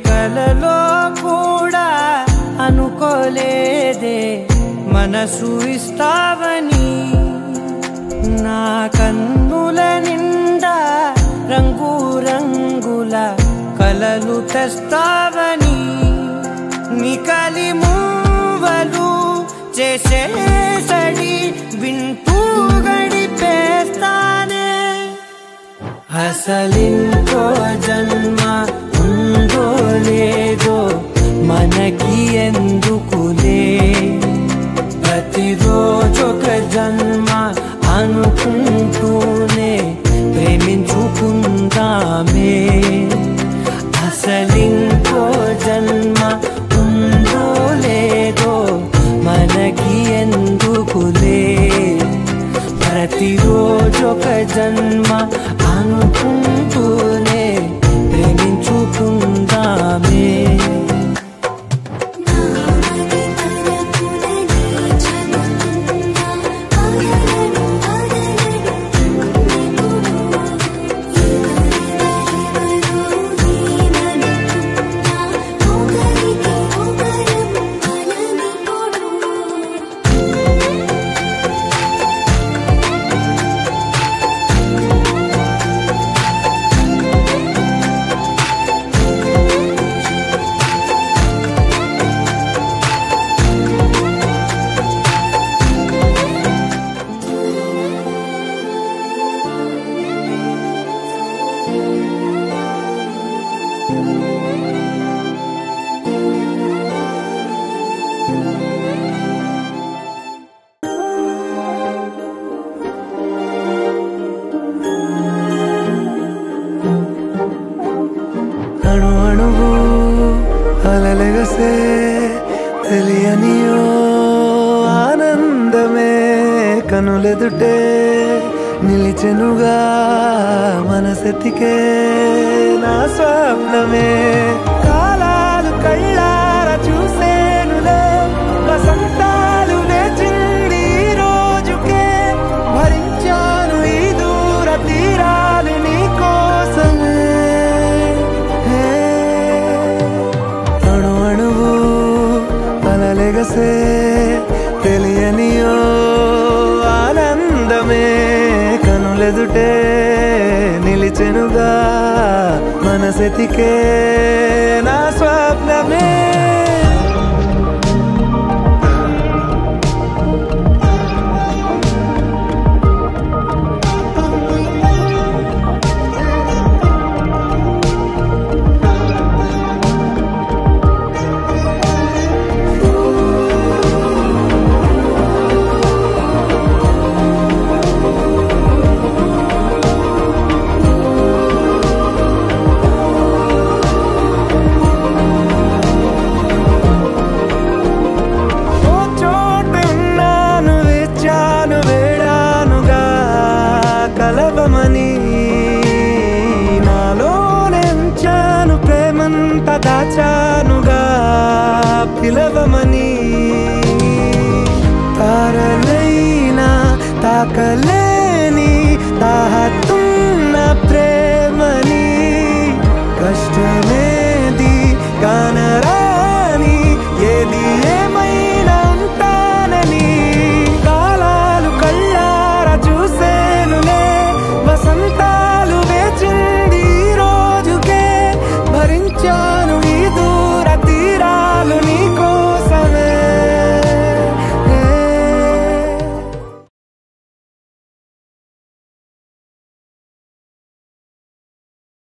కలలో కూడా అనుకోలేదే మనసు ఇస్తావని నా కన్నుల నిండా రంగు రంగుల కలలు తెస్తావని నికలి మూవలు చేసేసడి వింటూ గడిపేస్తానే అసలింకో జన్మ ఉందో లేదో మనకి ఎందుకులే ప్రతిరోజొక జన్మ అనుకుంటూనే ప్రేమించుకుందామే అసలింకో జన్మ ఉందో లేదో మనకి ఎందుకులే ప్రతిరోజొక జన్మ అనుకుంటూనే ప్రేమించుకుందామే నామది తరపునని చెబుతున్నా పగలను పగలను ఎవరెవరెవరు నీవనుకున్నా ఒకరికి ఒకరం మనమిప్పుడు అణు అణువు అలలెగసే తెలియనియో ఆనందమే కనులెదుటే నిలిచెనుగా మనసెతికే నా స్వప్నమే కాలాలు కళ్ళార చూసేనులే వసంతాలు వేచింది ఈ రోజుకే భరించాను ఈ దూర తీరాలు నీ కోసమే హే. అణు అణువు అలలెగసే తెలియనియో ఆనందమే కనులెదుటే నిలిచెనుగా మనసెతికే నా స్వప్నమే ఓ చోట ఉన్నాను వేచాను వేడానుగా కలవమని నాలోనెంచాను ప్రేమంత దాచానుగా పిలవమని తారలైనా తాకలే